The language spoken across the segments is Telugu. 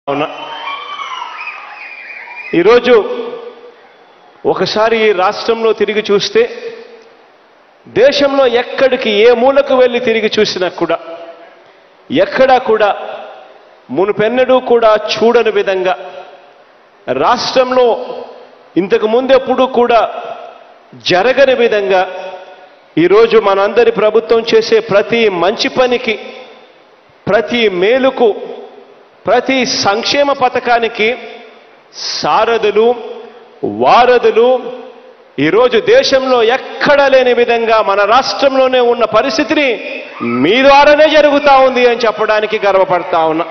అవునా ఈరోజు ఒకసారి ఈ రాష్ట్రంలో తిరిగి చూస్తే దేశంలో ఎక్కడికి ఏ మూలకు వెళ్ళి తిరిగి చూసినా కూడా ఎక్కడా కూడా మునుపెన్నడూ కూడా చూడని విధంగా రాష్ట్రంలో ఇంతకు ముందెప్పుడు కూడా జరగని విధంగా ఈరోజు మనందరి ప్రభుత్వం చేసే ప్రతి మంచి పనికి ప్రతి మేలుకు ప్రతి సంక్షేమ పథకానికి సారథులు వారధులు ఈరోజు దేశంలో ఎక్కడా లేని విధంగా మన రాష్ట్రంలోనే ఉన్న పరిస్థితిని మీ ద్వారానే జరుగుతా ఉంది అని చెప్పడానికి గర్వపడతా ఉన్నా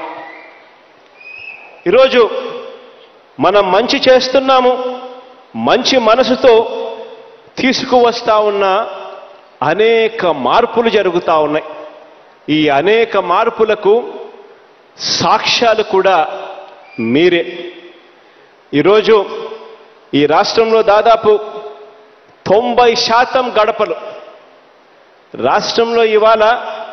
ఈరోజు మనం మంచి చేస్తున్నాము మంచి మనసుతో తీసుకువస్తా ఉన్న అనేక మార్పులు జరుగుతూ ఉన్నాయి ఈ అనేక మార్పులకు సాక్ష్యాలు కూడా మీరే ఈరోజు ఈ రాష్ట్రంలో దాదాపు తొంభై శాతం గడపలు రాష్ట్రంలో ఇవాళ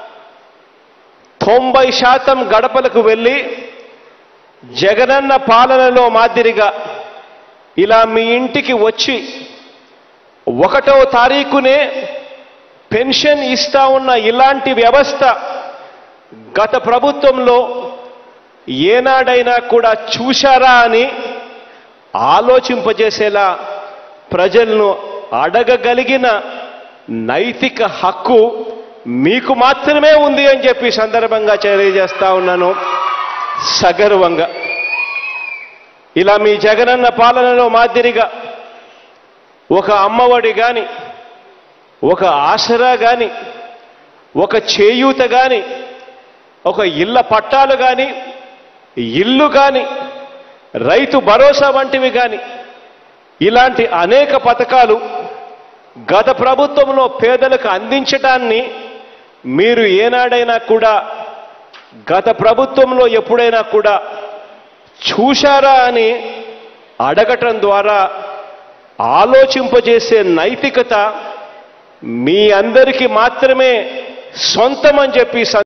తొంభై శాతం గడపలకు వెళ్ళి జగనన్న పాలనలో మాదిరిగా ఇలా మీ ఇంటికి వచ్చి ఒకటో తారీఖునే పెన్షన్ ఇస్తా ఉన్న ఇలాంటి వ్యవస్థ గత ప్రభుత్వంలో ఏనాడైనా కూడా చూశారా అని ఆలోచింపజేసేలా ప్రజలను అడగగలిగిన నైతిక హక్కు మీకు మాత్రమే ఉంది అని చెప్పి సందర్భంగా తెలియజేస్తా ఉన్నాను సగర్వంగా ఇలా మీ జగనన్న పాలనలో మాదిరిగా ఒక అమ్మఒడి కానీ ఒక ఆసరా కానీ ఒక చేయూత కానీ ఒక ఇళ్ళ పట్టాలు కానీ ఇల్లు కానీ రైతు భరోసా వంటివి కానీ ఇలాంటి అనేక పథకాలు గత ప్రభుత్వంలో పేదలకు అందించటాన్ని మీరు ఏనాడైనా కూడా గత ప్రభుత్వంలో ఎప్పుడైనా కూడా చూశారా అని అడగటం ద్వారా ఆలోచింపజేసే నైతికత మీ అందరికీ మాత్రమే సొంతం అని చెప్పి